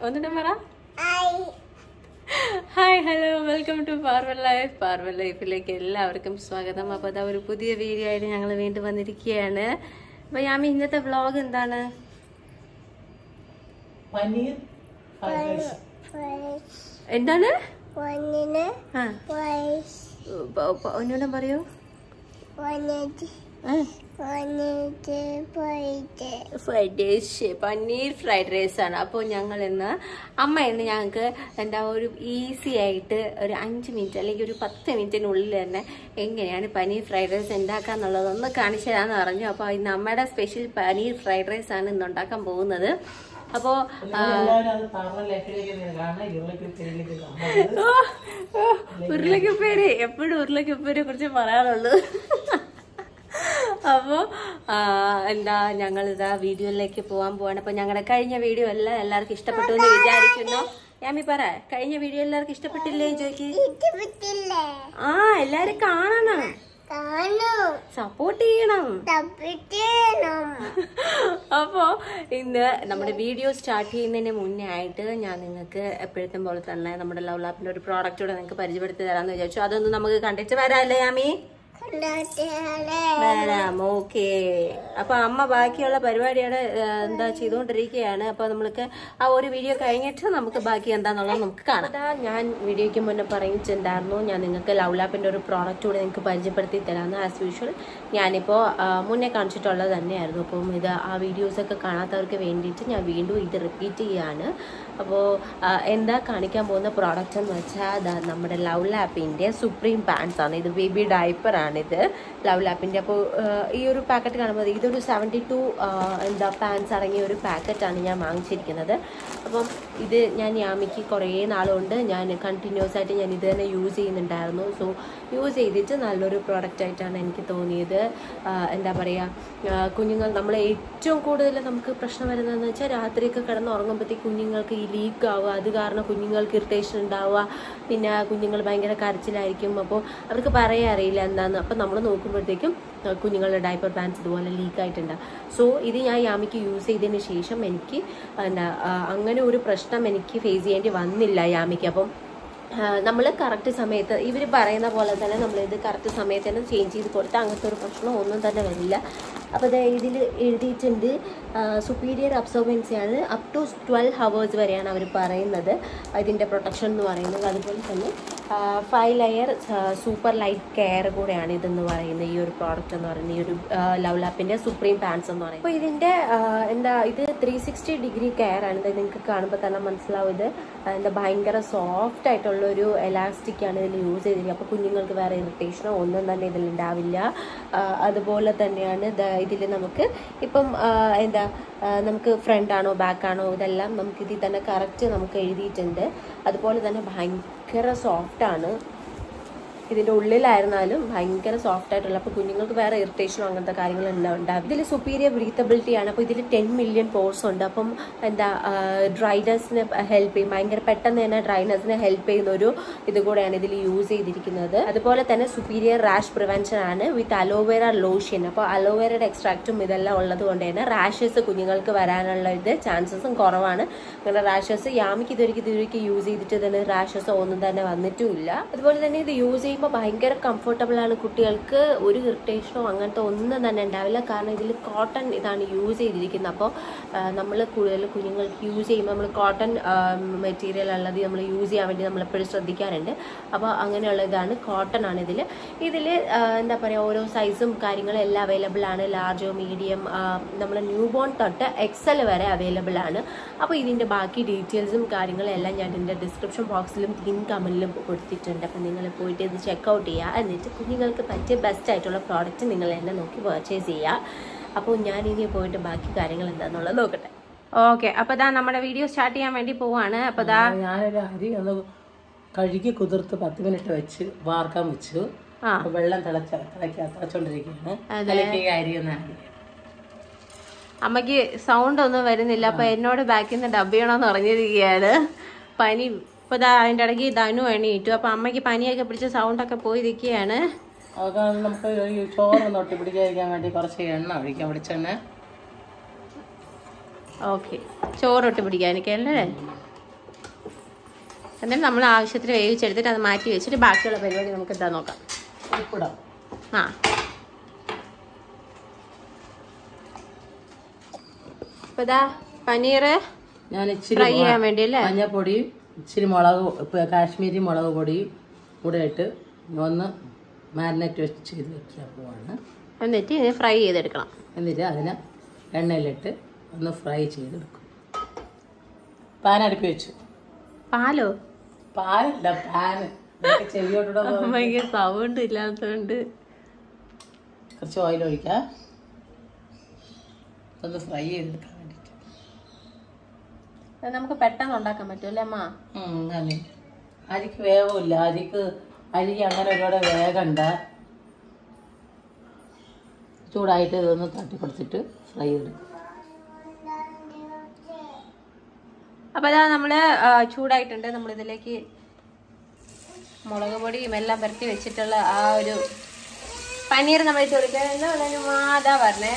ഒന്നിട്ടും പറ hi hello welcome to പാർവൽ life പാർവൽ ലൈഫിലേക്ക് എല്ലാവർക്കും സ്വാഗതം അപ്പോൾ അതാ ഒരു പുതിയ വീഡിയോ ആയിട്ട് ഞങ്ങൾ വീണ്ടും വന്നിരിക്കുകയാണ് അപ്പോൾ യാമി ഇന്നത്തെ വ്ളോഗ് എന്താണ് പനീർ ഫ്രൈഡ് റൈസ് എന്താണ് ഒന്നിന് ആ പ- പ- ഒന്നുകൂടെ പറയൂ ഒന്നിട്ട് ആ. ഒന്നിട്ട് പോയിട്ട് fried rice paneer fried rice ആണ് അപ്പോൾ ഞങ്ങൾ ഇന്ന് അമ്മ ഇന്ന് ഞങ്ങൾക്ക് എന്താ ഒരു ഈസി ആയിട്ട് ഒരു അഞ്ച് മിനിറ്റ് അല്ലെങ്കിൽ ഒരു പത്ത് മിനിറ്റിനുള്ളിൽ തന്നെ എങ്ങനെയാണ് പനീർ ഫ്രൈഡ് റൈസ് ഉണ്ടാക്കുക എന്നുള്ളത് ഒന്ന് കാണിച്ചു തരാമെന്ന് പറഞ്ഞു അപ്പോൾ ഇന്ന് അമ്മയുടെ സ്പെഷ്യൽ പനീർ ഫ്രൈഡ് റൈസ് ആണ് ഇന്ന് ഉണ്ടാക്കാൻ പോകുന്നത് അപ്പോൾ എല്ലാവരും അത് പാർവൽ ലൈഫിലേക്ക് കാണാൻ ഇരുളയ്ക്ക് ഉപ്പേരിയിലേക്ക് കാണാം ഉരുളക്കുപ്പേര് എപ്പോഴും ഉരുളക്കുപ്പേരെ കുറിച്ച് പറയാനുള്ളൂ അപ്പോ ആ, എന്താ ഞങ്ങൾ ഇതാ വീഡിയോയിലേക്ക് പോകാൻ പോവാണ് അപ്പൊ ഞങ്ങളുടെ കഴിഞ്ഞ വീഡിയോ എല്ലാം എല്ലാവർക്കും ഇഷ്ടപ്പെട്ടു എന്ന് വിചാരിക്കുന്നു യാമി പറ കഴിഞ്ഞ വീഡിയോ എല്ലാവർക്കും ഇഷ്ടപ്പെട്ടില്ലേ ചോദിക്ക് ഇത് പറ്റില്ലേ ആ എല്ലാരും കാണണം കാണൂ സപ്പോർട്ട് ചെയ്യണം തപ്പിട്ടേണം അപ്പോ ഇന്ന് നമ്മുടെ വീഡിയോ സ്റ്റാർട്ട് ചെയ്യുന്നതിന് മുന്നേ ആയിട്ട് ഞാൻ നിങ്ങൾക്ക് എപ്പോഴത്തെ പോലെ തന്നെ നമ്മുടെ ലവ് ലാപ്പിന്റെ ഒരു പ്രോഡക്റ്റ് കൂടെ നിങ്ങൾക്ക് പരിചയപ്പെടുത്തി തരാമെന്ന് വിചാരിച്ചു അതൊന്ന് നമുക്ക് കണ്ടിട്ട് വരാല്ലേ യാമി കണ്ടാട്ടേ വരാം ഓക്കെ അപ്പൊ അമ്മ ബാക്കിയുള്ള പരിപാടിയുടെ ഏ, എന്താ ചെയ്തുകൊണ്ടിരിക്കുകയാണ് അപ്പൊ നമ്മൾക്ക് ആ ഒരു വീഡിയോ കഴിഞ്ഞിട്ട് നമുക്ക് ബാക്കി എന്താന്നുള്ളത് നമുക്ക് കാണാം അതാ ഞാൻ വീഡിയോയ്ക്ക് മുന്നേ പറഞ്ഞിട്ടുണ്ടായിരുന്നു ഞാൻ നിങ്ങൾക്ക് ലവ് ലാപ്പിന്റെ ഒരു പ്രോഡക്റ്റ് കൂടെ നിങ്ങൾക്ക് പരിചയപ്പെടുത്തി തരാമെന്ന് ആസ് യൂഷ്വൽ ഞാനിപ്പോ ആ, മുന്നേ കാണിച്ചിട്ടുള്ളത് തന്നെയായിരുന്നു അപ്പം ഇത് ആ വീഡിയോസ് ഒക്കെ കാണാത്തവർക്ക് വേണ്ടിയിട്ട് ഞാൻ വീണ്ടും ഇത് റിപ്പീറ്റ് ചെയ്യാണ് അപ്പോൾ എന്താ കാണിക്കാൻ പോകുന്ന പ്രോഡക്റ്റ് എന്ന് വെച്ചാൽ ദാ നമ്മുടെ ലവ് ലാപ്പിൻ്റെ സുപ്രീം പാൻസ് ആണ് ഇത് ബേബി ഡയപ്പർ ആണിത് ലവ് ലാപ്പിൻ്റെ അപ്പോൾ ഈ ഒരു പാക്കറ്റ് കാണുമ്പോൾ ഇതൊരു സെവൻറ്റി ടു എന്താ പാൻസ് അടങ്ങിയ ഒരു പാക്കറ്റാണ് ഞാൻ വാങ്ങിച്ചിരിക്കുന്നത് അപ്പം ഇത് ഞാൻ യാമിക്ക് കുറേ നാളുകൊണ്ട് ഞാൻ കണ്ടിന്യൂസ് ആയിട്ട് ഞാൻ ഇത് തന്നെ യൂസ് ചെയ്യുന്നുണ്ടായിരുന്നു സോ യൂസ് ചെയ്തിട്ട് നല്ലൊരു പ്രോഡക്റ്റ് ആയിട്ടാണ് എനിക്ക് തോന്നിയത് ആ, എന്താ പറയുക കുഞ്ഞുങ്ങൾ നമ്മൾ ഏറ്റവും കൂടുതൽ നമുക്ക് പ്രശ്നം വരുന്നതെന്ന് വെച്ചാൽ രാത്രിയൊക്കെ കിടന്ന് ഉറങ്ങുമ്പോഴത്തേക്ക് കുഞ്ഞുങ്ങൾക്ക് ഈ ലീക്ക് ആവുക അത് കാരണം കുഞ്ഞുങ്ങൾക്ക് ഇറിറ്റേഷൻ ഉണ്ടാവുക പിന്നെ കുഞ്ഞുങ്ങൾ ഭയങ്കര കരച്ചിലായിരിക്കും അപ്പോൾ അവർക്ക് പറയാൻ അറിയില്ല എന്താന്ന് അപ്പം നമ്മൾ നോക്കുമ്പോഴത്തേക്കും ആ, കുഞ്ഞുങ്ങളുടെ ഡയപ്പർ പാൻസ് ഇതുപോലെ ലീക്ക് ആയിട്ടുണ്ടാവും സോ ഇത് ഞാൻ യാമിക്ക് യൂസ് ചെയ്തതിന് ശേഷം എനിക്ക് എന്താ ആ, അങ്ങനെ ഒരു പ്രശ്നം എനിക്ക് ഫേസ് ചെയ്യേണ്ടി വന്നില്ല യാമിക്ക് അപ്പം നമ്മൾ കറക്റ്റ് സമയത്ത് ഇവർ പറയുന്ന പോലെ തന്നെ നമ്മളിത് കറക്റ്റ് സമയത്ത് തന്നെ ചേഞ്ച് ചെയ്ത് കൊടുത്താൽ അങ്ങനത്തെ ഒരു പ്രശ്നം ഒന്നും തന്നെ വരില്ല അപ്പോൾ ഇത് ഇതിൽ എഴുതിയിട്ടുണ്ട് സുപ്പീരിയർ അബ്സോർബൻസി ആണ് അപ് ടു ട്വൽവ് ഹവേഴ്സ് വരെയാണ് അവർ പറയുന്നത് ഇതിൻ്റെ പ്രൊട്ടക്ഷൻ എന്ന് പറയുന്നത് അതുപോലെ തന്നെ five layer super light care കൂടെയാണ് ഇതെന്ന് പറയുന്നത് ഈ ഒരു പ്രോഡക്റ്റ് എന്ന് പറയുന്നത് ഈ ഒരു ലവ് ലാപ്പിൻ്റെ സുപ്രീം പാൻസ് എന്ന് പറയുന്നത് അപ്പോൾ ഇതിൻ്റെ എന്താ ഇത് ത്രീ സിക്സ്റ്റി ഡിഗ്രി കെയർ ആണ് ഇത് നിങ്ങൾക്ക് കാണുമ്പോൾ തന്നെ മനസ്സിലാവും ഇത് എന്താ ഭയങ്കര സോഫ്റ്റ് ആയിട്ടുള്ള ഒരു എലാസ്റ്റിക് ആണ് ഇതിൽ യൂസ് ചെയ്തിരിക്കുന്നത് അപ്പോൾ കുഞ്ഞുങ്ങൾക്ക് വേറെ ഇറിറ്റേഷനോ ഒന്നും തന്നെ ഇതിൽ ഉണ്ടാവില്ല ആ, അതുപോലെ തന്നെയാണ് ഇതിൽ നമുക്ക് ഇപ്പം ആ, എന്താ ആ, നമുക്ക് ഫ്രണ്ട് ആണോ ബാക്ക് ആണോ ഇതെല്ലാം നമുക്ക് ഇതിൽ തന്നെ കറക്റ്റ് നമുക്ക് എഴുതിയിട്ടുണ്ട് അതുപോലെ തന്നെ ഭയങ്കര സോഫ്റ്റ് ആണ് ഇതിന്റെ ഉള്ളിലായിരുന്നാലും ഭയങ്കര സോഫ്റ്റ് ആയിട്ടുള്ള അപ്പോൾ കുഞ്ഞുങ്ങൾക്ക് വേറെ ഇറിറ്റേഷനോ അങ്ങനത്തെ കാര്യങ്ങളെല്ലാം ഉണ്ടാവും ഇതിൽ സുപ്പീരിയർ ബ്രീത്തബിലിറ്റി ആണ് അപ്പോൾ ഇതിൽ ടെൻ മില്യൺ പോർസ് ഉണ്ട് അപ്പം എന്താ ഡ്രൈനസിന് ഹെൽപ്പ് ചെയ്യും ഭയങ്കര പെട്ടെന്ന് തന്നെ ഡ്രൈനസിനെ ഹെൽപ്പ് ചെയ്യുന്ന ഒരു ഇത് കൂടെയാണ് ഇതിൽ യൂസ് ചെയ്തിരിക്കുന്നത് അതുപോലെ തന്നെ സുപ്പീരിയർ റാഷ് പ്രിവെൻഷൻ ആണ് വിത്ത് അലോവേറ ലോഷൻ അപ്പോൾ അലോവേറയുടെ എക്സ്ട്രാക്റ്റും ഇതെല്ലാം ഉള്ളത് കൊണ്ട് തന്നെ റാഷസ് കുഞ്ഞുങ്ങൾക്ക് വരാനുള്ള ഇത് ചാൻസസും കുറവാണ് അങ്ങനെ റാഷസ് യാമിക്ക് ഇതുവരെയ്ക്ക് ഇതുവരെയ്ക്ക് യൂസ് ചെയ്തിട്ട് തന്നെ റാഷസ് ഒന്നും തന്നെ വന്നിട്ടുമില്ല അതുപോലെ തന്നെ ഇത് യൂസ് ചെയ്യുമ്പോൾ ഭയങ്കര കംഫർട്ടബിൾ ആണ് കുട്ടികൾക്ക് ഒരു ഇറിറ്റേഷനോ അങ്ങനത്തെ ഒന്നും തന്നെ ഉണ്ടാവില്ല കാരണം ഇതിൽ കോട്ടൺ ഇതാണ് യൂസ് ചെയ്തിരിക്കുന്നത് അപ്പോൾ നമ്മൾ കൂടുതൽ കുഞ്ഞുങ്ങൾക്ക് യൂസ് ചെയ്യുമ്പോൾ നമ്മൾ കോട്ടൺ മെറ്റീരിയൽ ഉള്ളത് നമ്മൾ യൂസ് ചെയ്യാൻ വേണ്ടി നമ്മൾ എപ്പോഴും ശ്രദ്ധിക്കാറുണ്ട് അപ്പോൾ അങ്ങനെയുള്ള ഇതാണ് കോട്ടൺ ആണ് ഇതിൽ ഇതിൽ എന്താ പറയുക ഓരോ സൈസും കാര്യങ്ങളും എല്ലാം അവൈലബിൾ ആണ് ലാർജോ മീഡിയം നമ്മൾ ന്യൂ ബോൺ തൊട്ട് എക്സൽ വരെ അവൈലബിൾ ആണ് അപ്പോൾ ഇതിൻ്റെ ബാക്കി ഡീറ്റെയിൽസും കാര്യങ്ങളും എല്ലാം ഞാൻ എൻ്റെ ഡിസ്ക്രിപ്ഷൻ ബോക്സിലും പിൻ കമൻറ്റിലും കൊടുത്തിട്ടുണ്ട് അപ്പോൾ നിങ്ങൾ പോയിട്ട് ഇത് ചെക്കൗട്ട് ചെയ്യുക എന്നിട്ട് കുഞ്ഞുങ്ങൾക്ക് പറ്റിയ ബെസ്റ്റ് ആയിട്ടുള്ള പ്രോഡക്റ്റ് നിങ്ങൾ എന്നെ നോക്കി പർച്ചേസ് ചെയ്യുക അപ്പോൾ ഞാൻ ഇനി പോയിട്ട് ബാക്കി കാര്യങ്ങൾ എന്താണെന്നുള്ളത് നോക്കട്ടെ ഓക്കെ അപ്പോൾ ഇതാ നമ്മുടെ വീഡിയോ സ്റ്റാർട്ട് ചെയ്യാൻ വേണ്ടി പോവാണ് അപ്പോൾ ഇതാ ഞാനൊരു അരി ഒന്ന് കഴുകി കുതിർത്ത് പത്ത് മിനിറ്റ് വെച്ച് വാർക്കാൻ വെച്ചു ആ. അപ്പൊ വെള്ളം തിളച്ച തിളക്ക തിളച്ചോണ്ടിരിക്കുകയാണ് അതിലേക്ക് ഈ അരി ഒന്ന് ആഡ് ചെയ്യാം അമ്മയ്ക്ക് സൗണ്ട് ഒന്നും വരുന്നില്ല അപ്പൊ എന്നോട് ബാക്കിൽ നിന്ന് ഡബ് ചെയ്യണമെന്ന് പറഞ്ഞിരിക്കുകയാണ് പനി ഇപ്പൊ ദാ അതിന്റെ ഇടയ്ക്ക് ധനു എണീറ്റു അപ്പൊ അമ്മയ്ക്ക് പനിയൊക്കെ പിടിച്ച് സൗണ്ട് ഒക്കെ പോയി ഇരിക്കുകയാണ് അതൊക്കെ നമുക്ക് ഈ ചോറ് നൊട്ടി പിടിക്കാതിരിക്കാൻ വേണ്ടി കുറച്ച് എണ്ണ ഒഴിക്കാം വെളിച്ചെണ്ണ ഓക്കെ ചോറൊട്ട് പിടിക്കാനൊക്കെ അല്ലേ എന്നിട്ട് നമ്മൾ ആവശ്യത്തിന് വേവിച്ചെടുത്തിട്ട് അത് മാറ്റി വെച്ചിട്ട് ബാക്കിയുള്ള പരിപാടി നമുക്ക് എന്താ നോക്കാം ഉപ്പിടാം ആ അപ്പൊ ഇതാ പനീർ ഞാൻ ഇച്ചിരി ഫ്രൈ ചെയ്യാൻ വേണ്ടി അല്ലേ മഞ്ഞപ്പൊടിയും ഇച്ചിരി മുളക് ഇപ്പൊ കാശ്മീരി മുളക് പൊടിയും കൂടെ ഇട്ട് ഒന്ന് മാരിനേറ്റ് വെച്ച് ചെയ്ത് വെക്കാൻ പോവാണ് എന്നിട്ട് ഇത് ഫ്രൈ ചെയ്തെടുക്കണം എന്നിട്ട് അതിനെ എണ്ണയിലിട്ട് ഒന്ന് ഫ്രൈ ചെയ്തെടുക്കും പാൻ അടുപ്പി വെച്ചു പാലോ പാനല്ല പാന് ഇതൊക്കെ ചെവിയോട്ടൂടെ പോകും. ഭയങ്കര സൗണ്ട് ഇല്ലാത്തതുകൊണ്ട് കുറച്ച് ഓയിൽ ഒഴിക്കാം ഒന്ന് ഫ്രൈ ചെയ്തെടുക്കാൻ വേണ്ടിയിട്ട് അത് നമുക്ക് പെട്ടെന്ന് ഉണ്ടാക്കാൻ പറ്റുമല്ലേ അമ്മ ഉം, അങ്ങനെ അരിക്ക് വേവില്ല അരിക്ക് അരിക്ക് അങ്ങനെ ഒരുപാട് വേഗണ്ട ചൂടായിട്ട് ഇതൊന്ന് തട്ടി കൊടുത്തിട്ട് ഫ്രൈ ചെയ്തെടുക്കും അപ്പൊ അതാ നമ്മള് ആ, ചൂടായിട്ടുണ്ട് നമ്മൾ ഇതിലേക്ക് മുളക് പൊടിയും എല്ലാം പുരട്ടി വെച്ചിട്ടുള്ള ആ ഒരു പനീർ നമ്മൾ ഇട്ട് കൊടുക്കുക എന്താ പറയുക മാതാ പറഞ്ഞേ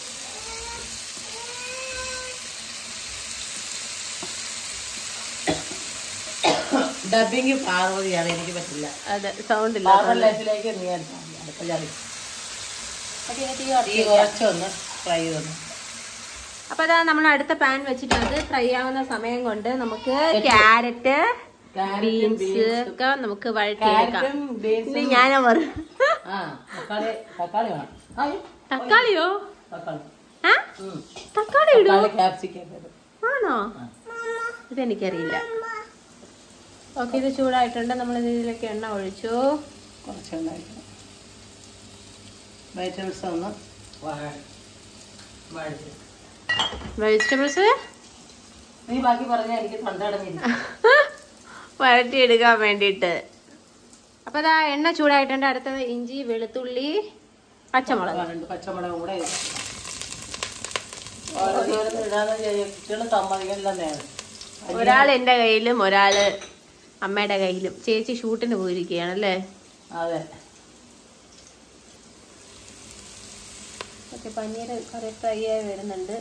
ഡബിങ് പാർവതിയാണ് എനിക്ക് പറ്റില്ല അതെ സൗണ്ട് ഇല്ല പാർവതി ലൈഫിലേക്ക് നീ അടുത്ത ചറി അപ്പൊ ഇനി തീ ഈ കുറച്ചൊന്ന് ഫ്രൈ ചെയ്തൊന്ന് അപ്പൊ അതാ നമ്മൾ അടുത്ത പാൻ വെച്ചിട്ടുണ്ട് ഫ്രൈ ആവുന്ന സമയം കൊണ്ട് നമുക്ക് ക്യാരറ്റ് ബീൻസ് ഒക്കെ നമുക്ക് വഴറ്റിയെടുക്കാം ക്യാരറ്റും ബീൻസും ഇത് ഞാനാ പറഞ്ഞു ആ തക്കാളി തക്കാളി വേണം ആ, തക്കാളിയോ തക്കാളി ആ ഉം. തക്കാളി ഇടും തക്കാളി ക്യാപ്സിക്കം ഒക്കെ ഇടും. ആണോ ഇതെനിക്കറിയില്ല ഓക്കെ ഇത് ചൂടായിട്ടുണ്ട് നമ്മൾ ഇതിലേക്ക് എണ്ണ ഒഴിച്ചു കുറച്ച് ഉണ്ടായിരിക്കണം വെജിറ്റബിൾസ് ഒന്ന് വഴ- വഴറ്റി വെജിറ്റബിൾസ് നീ ബാക്കി പറഞ്ഞാൽ എനിക്ക് തൊണ്ടടഞ്ഞില്ല വഴറ്റിയെടുക്കാൻ വേണ്ടിയിട്ട് അപ്പൊ അതാ എണ്ണ ചൂടായിട്ടുണ്ട് അടുത്തത് ഇഞ്ചി വെളുത്തുള്ളി പച്ചമുളക് രണ്ട് പച്ചമുളകും കൂടെ ഇടും. ഓരോന്നോരോന്ന് ഇടാന്ന് കുട്ടികൾ സമ്മതിക്കില്ല നേരം ഒരാൾ എന്റെ കയ്യിലും ഒരാള് അമ്മയുടെ കയ്യിലും ചേച്ചി ഷൂട്ടിന് പോയിരിക്കുകയാണല്ലേ അതെ ഓക്കെ പനീർ കറി ഫ്രൈ ആയി വരുന്നുണ്ട്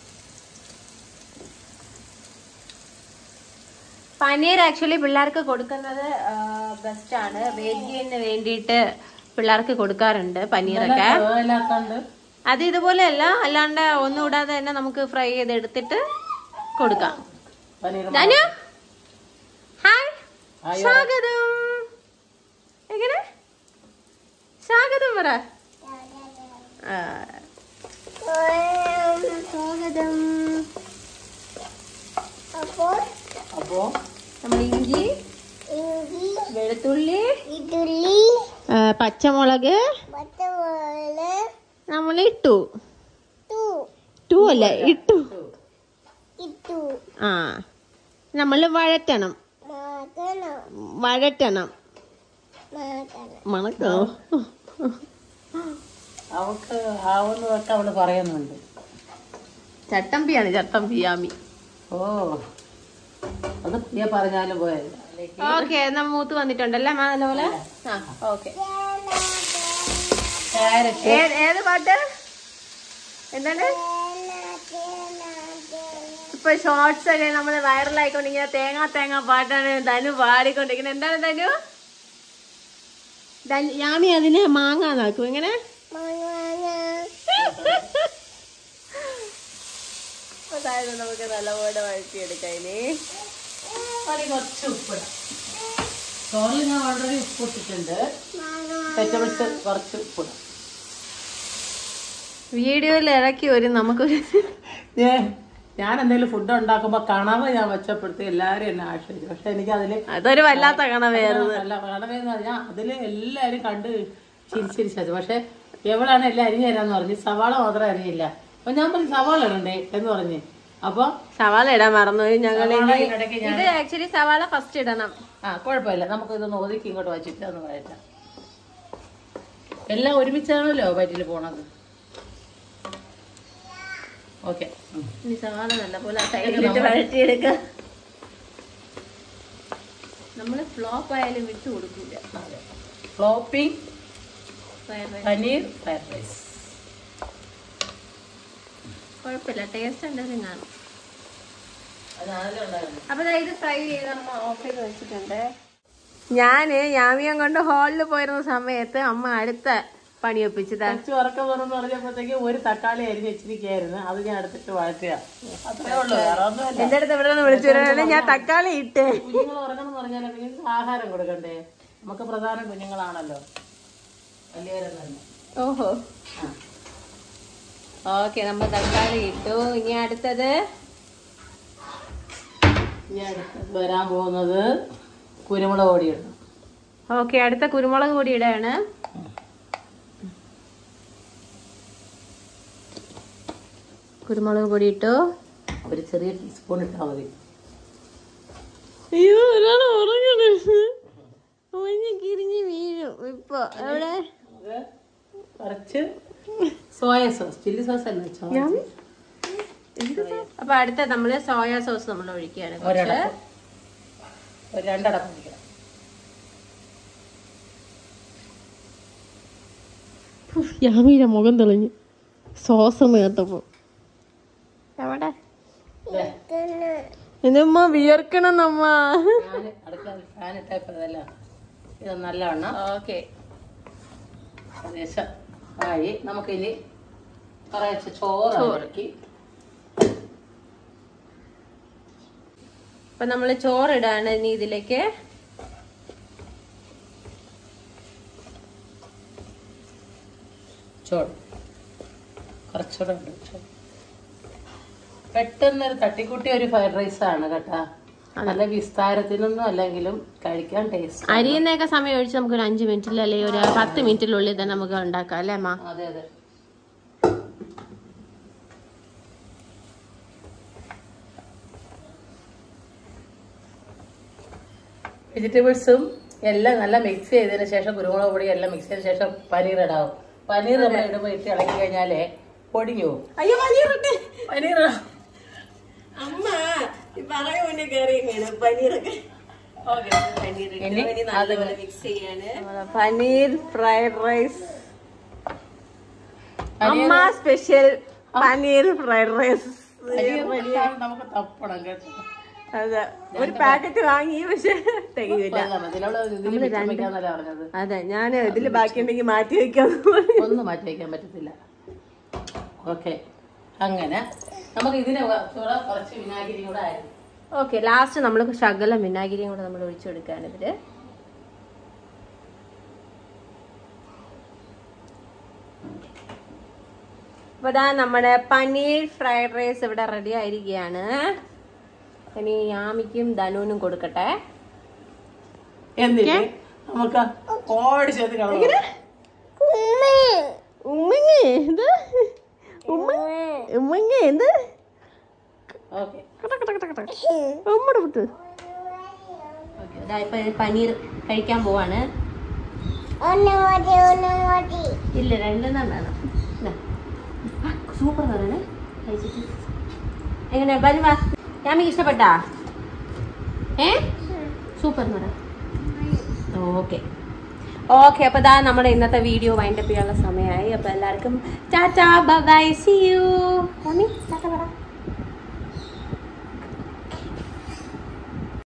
പനീർ ആക്ച്വലി പിള്ളേർക്ക് കൊടുക്കുന്നത് ബെസ്റ്റ് ആണ് വെയിറ്റ് ഗെയിന് വേണ്ടിയിട്ട് പിള്ളേർക്ക് കൊടുക്കാറുണ്ട് പനീറൊക്കെ ഇല്ലാത്തോണ്ട് അത് ഇതുപോലെയല്ല അല്ലാണ്ട് ഒന്നും ഇടാതെ തന്നെ നമുക്ക് ഫ്രൈ ചെയ്ത് എടുത്തിട്ട് കൊടുക്കാം പനീർ ധനു ഹായ് ഹായ് സ്വാഗതം എങ്ങനെ സ്വാഗതം പറ ആ, സ്വാഗതം അപ്പോൾ അപ്പോ നമ്മൾ ഇഞ്ചി ഇഞ്ചി വെളുത്തുള്ളി ഇഡ്ഡലി ആ, പച്ചമുളക് പച്ചമുളക് നമ്മൾ ഇട്ടു ടു ടു അല്ല ഇട്ടു ഇട്ടു ആ നമ്മൾ വഴറ്റണം മാക്കണം വഴറ്റണം മാക്കണം മണക്കോ അവക്ക് ആവുന്നതൊക്കെ അവള് പറയുന്നുണ്ട് ചട്ടമ്പിയാണ് ചട്ടമ്പിയാമി ഓ അത് പ്രിയ പറഞ്ഞാലും പോയല്ല ഓക്കെ എന്നാ മൂത്ത് വന്നിട്ടുണ്ടല്ലേ അമ്മ നല്ലപോലെ ആ ഓക്കെ ക്യാരറ്റ് ഏത് പാട്ട് എന്താണ് ഇപ്പൊ ഷോർട്സ് ഒക്കെ നമ്മള് വൈറലായിക്കൊണ്ടിരിക്കുന്ന തേങ്ങാ തേങ്ങാ പാട്ടാണ് ധനു പാടിക്കൊണ്ടിരിക്കുന്നത് എന്താണ് ധനു ധനു- യാമി അതിന് മാങ്ങ നോക്കും എങ്ങനെ അതായത് നമുക്ക് നല്ലപോലെ വഴറ്റിയെടുക്കാം ഇനി അതിൽ കുറച്ച് ഉപ്പിടാം ചോറിൽ ഞാൻ ഓൾറെഡി ഉപ്പ് ഇട്ടിട്ടുണ്ട് വെജിറ്റബിൾസ് കുറച്ച് ഉപ്പിടാം വീഡിയോയിൽ ഇറക്കി വരും നമുക്കൊരു ഏ, ഞാൻ എന്തെങ്കിലും ഫുഡ് ഉണ്ടാക്കുമ്പോൾ കണവ് ഞാൻ മെച്ചപ്പെടുത്തി എല്ലാവരും എന്നെ ആശ്രയിച്ചു പക്ഷെ എനിക്ക് അതിൽ അതൊരു വല്ലാത്ത കണവേറുന്നത് നല്ല കണവെന്ന് പറഞ്ഞാൽ അതിൽ എല്ലാവരും കണ്ട് ചിരിച്ചിരിച്ചത് പക്ഷെ എവിടാണ് എല്ലാം അരിഞ്ഞു തരാന്ന് പറഞ്ഞ് സവാള മാത്രം അരിഞ്ഞില്ല അപ്പൊ ഞാൻ പറഞ്ഞു സവാള ഇടണ്ടേ എന്ന് പറഞ്ഞ് അപ്പൊ സവാള ഇടാൻ മറന്നുപോയി ഞങ്ങൾ സവാള ഇതിനിടയ്ക്ക് ഞാൻ ഇത് ആക്ച്വലി സവാള ഫസ്റ്റ് ഇടണം ആ കുഴപ്പമില്ല നമുക്ക് ഇതൊന്ന് ഒതുക്കി ഇങ്ങോട്ട് വച്ചിട്ട് ഒന്ന് വഴറ്റാം എല്ലാം ഒരുമിച്ചാണല്ലോ വയറ്റിൽ പോണത് ഓക്കെ ഇനി സവാള നല്ലപോലെ ആ സൈഡിലിട്ട് വഴറ്റിയെടുക്കുക നമ്മള് ഫ്ലോപ്പ് ആയാലും വിട്ടു കൊടുക്കൂല flopping fried rice paneer fried rice കുഴപ്പമില്ല ടേസ്റ്റ് എന്തായാലും കാണും ഞാനല്ലേ ഉണ്ടായിരുന്നു അപ്പൊ ദാ ഇത് ഫ്രൈ ചെയ്ത് അമ്മ ഓഫ് ചെയ്ത് വെച്ചിട്ടുണ്ട് ഞാന് യാമിയം കൊണ്ട് ഹാളിൽ പോയിരുന്ന സമയത്ത് അമ്മ അടുത്ത പണി ഒപ്പിച്ചതാ കുറച്ച് ഉറക്കം വന്നെന്ന് പറഞ്ഞപ്പോഴത്തേക്ക് ഒരു തക്കാളി അരിഞ്ഞ് വെച്ചിരിക്കുകയായിരുന്നു അത് ഞാൻ എടുത്തിട്ട് വാഴ്ത്തുക അത്രേ ഉള്ളൂ വേറെ ഒന്നുമല്ല എന്റെ അടുത്ത് ഇവിടെ നിന്ന് വിളിച്ചു വരുവാണെങ്കിൽ ഞാൻ തക്കാളി ഇട്ട് കുഞ്ഞുങ്ങൾ ഉറങ്ങണം എന്ന് പറഞ്ഞാൽ കുഞ്ഞുങ്ങൾക്ക് ആഹാരം കൊടുക്കണ്ടേ നമുക്ക് പ്രധാനം കുഞ്ഞുങ്ങളാണല്ലോ വലിയവരൊന്നല്ല ഓഹോ ഓക്കെ നമ്മ തക്കാളി ഇട്ടു ഇനി അടുത്തത് ഇനി അടുത്തത് വരാൻ പോകുന്നത് കുരുമുളക് പൊടി ഇടണം ഓക്കെ അടുത്ത കുരുമുളക് പൊടി ഇടാണ് കുരുമുളക് പൊടി ഇട്ടു ഒരു ചെറിയ ടീസ്പൂൺ ഇട്ടാൽ മതി അയ്യോ ഒരാൾ ഉറങ്ങണ കിരിഞ്ഞ് വീഴും ഇപ്പൊ എവിടെ അത് കുറച്ച് സോയ സോസ് ചില്ലി സോസ് അല്ല ചോയ അപ്പൊ അടുത്ത നമ്മള് സോയാ സോസ് നമ്മൾ ഒഴിക്കുകയാണ് കുറച്ച്. ഒരടപ്പ് ഒരു രണ്ടടപ്പ് ഒഴിക്കണം യാമിയുടെ മുഖം തെളിഞ്ഞു സോസ് കേട്ടപ്പോ എവിടെ ദേ, എന്തുമ്മ വിയർക്കണം നമ്മ ഞാൻ അടുക്കള ഫാൻ ഇട്ടപ്പോൾ ഇതല്ല ഇത് നല്ലവണ്ണം ഓക്കെ ഏകദേശം ആയി നമുക്കിനി കുറച്ച് ചോറ് ഇറക്കി അപ്പൊ നമ്മള് ചോറിടാണ് ഇനി ഇതിലേക്ക് ചോറ് കുറച്ചുകൂടെ ഉണ്ട് ചോറ് പെട്ടെന്നൊരു തട്ടിക്കുട്ടി ഒരു ഫ്രൈഡ് റൈസ് ആണ് കേട്ടാ നല്ല വിസ്താരത്തിനൊന്നും അല്ലെങ്കിലും കഴിക്കാൻ ടേസ്റ്റ് അരിയുന്നൊക്കെ സമയം ഒഴിച്ച് നമുക്ക് ഒരു അഞ്ച് മിനിറ്റിൽ അല്ലെങ്കിൽ ഒരു പത്ത് മിനിറ്റിനുള്ളിൽ തന്നെ നമുക്ക് ഉണ്ടാക്കാം അല്ലേ അമ്മ അതെ അതെ വെജിറ്റബിൾസും എല്ലാം നല്ല മിക്സ് ചെയ്തതിന് ശേഷം കുരുമുളക് പൊടി എല്ലാം മിക്സ് ചെയ്തതിന് ശേഷം പനീർ ഇടാവും പനീർ നമ്മൾ ഇടുമ്പോൾ ഇട്ട് ഇളക്കി കഴിഞ്ഞാലേ പൊടിഞ്ഞു പോകും അയ്യോ പനീറുണ്ട് പനീർ അമ്മ പറയാൻ മുന്നേ കയറി പനീറൊക്കെ ഇനി അത് മിക്സ് ചെയ്യാണ് പനീർ ഫ്രൈഡ് റൈസ് അമ്മ special paneer fried rice paneer നമുക്ക് തപ്പണം കേട്ടോ അതെ ഒരു പാക്കറ്റ് വാങ്ങി പക്ഷെ തികയില്ല ഇതിലവിടെ ഇതിൽ മിച്ചം വെക്കാന്നല്ല പറഞ്ഞത് അതെ ഞാൻ ഇതില് ബാക്കിയുണ്ടെങ്കിൽ മാറ്റി വെക്കാം ഒന്നും മാറ്റി വയ്ക്കാൻ പറ്റത്തില്ല ഓക്കെ അങ്ങനെ നമുക്ക് ഇതിന് കൂടെ കുറച്ച് വിനാഗിരി കൂടെ ആയിരുന്നു ഓക്കെ ലാസ്റ്റ് നമ്മൾ ശകലം വിനാഗിരിയും കൂടെ നമ്മൾ ഒഴിച്ചു കൊടുക്കുകയാണ് ഇതില് അപ്പൊ ഇതാ നമ്മുടെ പനീർ ഫ്രൈഡ് റൈസ് ഇവിടെ റെഡി ആയിരിക്കുകയാണ് ഇനി യാമിക്കും ധനുവിനും കൊടുക്കട്ടെ എന്നിട്ട് നമുക്ക് ഓടി ചേർത്ത് കളയാം ഉമ്മങ്ങ എന്ത് ഉമ്മങ്ങ എന്ത് ഓക്കെ ഉമ്മടെ വിട്ട് ഇപ്പൊ പനീർ കഴിക്കാൻ പോവാണ് ഒന്ന് മതി ഒന്ന് മതി ഇല്ല രണ്ടെണ്ണം വേണം സൂപ്പർ പറയണേ കഴിച്ചിട്ട് എങ്ങനെ ബലുവാ യാമിക്ക് ഇഷ്ടപ്പെട്ടാ ഏ സൂപ്പർ എന്ന് പറ ഓക്കെ ഓക്കെ അപ്പൊ ദാ നമ്മുടെ ഇന്നത്തെ വീഡിയോ വൈൻഡപ്പ് ചെയ്യാനുള്ള സമയമായി അപ്പൊ എല്ലാവർക്കും tata bye see you Yami tata പറ